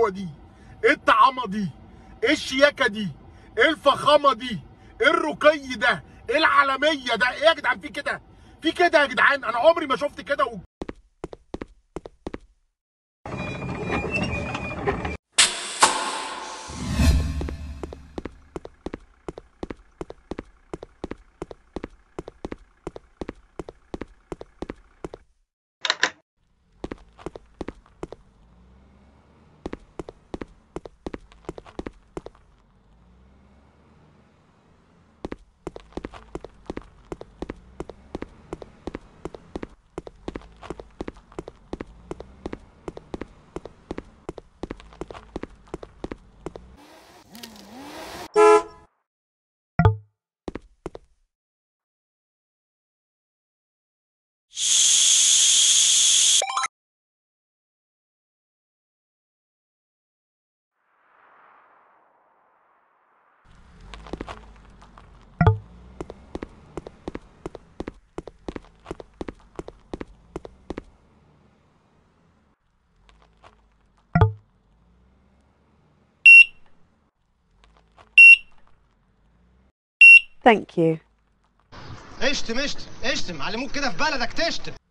الحلاوه دي ايه الطعامه دي ايه الشياكه دي ايه الفخامه دي ايه الرقي ده ايه العالميه ده ايه يا جدعان في كده في كده يا جدعان انا عمري ما شفت كده و... Thank you. اشتم اشتم اشتم علموك كده في بلدك تشتم